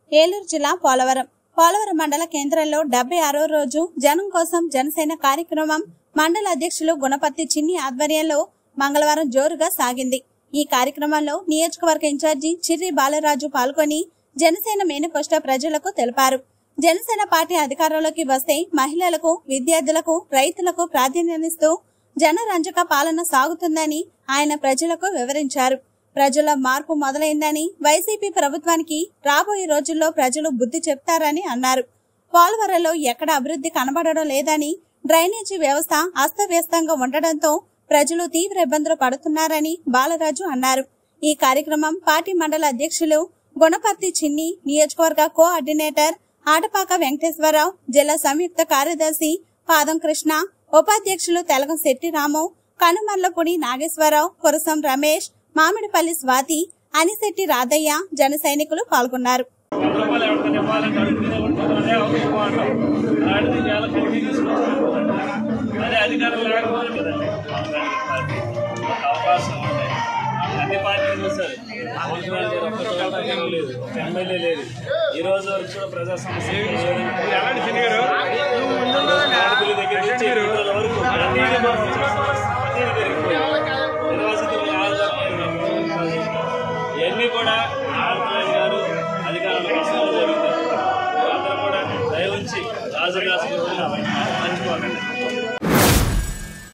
ఏలూరు జిల్లా పోలవరం పోలవరం మండల కేంద్రంలో డెబ్బై ఆరో రోజు జనం కోసం జనసేన కార్యక్రమం మండల అధ్యక్షులు గుణపర్తి చిన్ని ఆధ్వర్యంలో మంగళవారం జోరుగా సాగింది ఈ కార్యక్రమంలో నియోజకవర్గ ఇన్ఛార్జి చిర్రి బాలరాజు పాల్గొని జనసేన మేనిఫెస్టో ప్రజలకు తెలిపారు జనసేన పార్టీ అధికారంలోకి వస్తే మహిళలకు విద్యార్థులకు రైతులకు ప్రాధాన్యమిస్తూ జనరంజక పాలన సాగుతుందని ఆయన ప్రజలకు వివరించారు ప్రజల మార్పు మొదలైందని వైసీపీ ప్రభుత్వానికి రాబోయే రోజుల్లో ప్రజలు బుద్ధి చెప్తారని అన్నారు పోలవరంలో ఎక్కడ అభివృద్ధి కనబడడం లేదని డ్రైనేజీ వ్యవస్థ అస్తవ్యస్తంగా ఉండడంతో ప్రజలు తీవ్ర ఇబ్బందులు పడుతున్నారని బాలరాజు అన్నారు ఈ కార్యక్రమం పార్టీ మండల అధ్యక్షులు గుణపర్తి చిన్ని నియోజకవర్గ కోఆర్డినేటర్ ఆటపాక వెంకటేశ్వరరావు జిల్లా సంయుక్త కార్యదర్శి పాదం కృష్ణ ఉపాధ్యక్షులు తెలగం శెట్టి రాము కనుమర్లపూడి నాగేశ్వరరావు కురసం రమేష్ మామిడిపల్లి స్వాతి అనిశెట్టి రాధయ్య జన సైనికులు పాల్గొన్నారు వంద రూపాయలు ఎవరికైనా ఇవ్వాలని అడుగుతూనే ఉంటుందనే అవసరం అంటాం అలాంటిది చాలా కమిటీ తీసుకొచ్చారు అదే అధికారం లేకపోతే కదండి పార్టీ ఒక అవకాశం ఉంటాయి అన్ని పార్టీలు చూస్తారు అవసరాలు లేదు ఒక్క చోట ఏం లేదు ఒక ఎమ్మెల్యే లేదు ఈ రోజు వరకు కూడా ప్రజా సమస్యలు ఆడపిల్ల దగ్గర నుంచి ఎన్నికల వరకు అన్నిటి మనం చూస్తున్నాం. అన్నిటి పెరిగిపోయాయి. నిర్వాసితుల ఆధారం ఇవన్నీ కూడా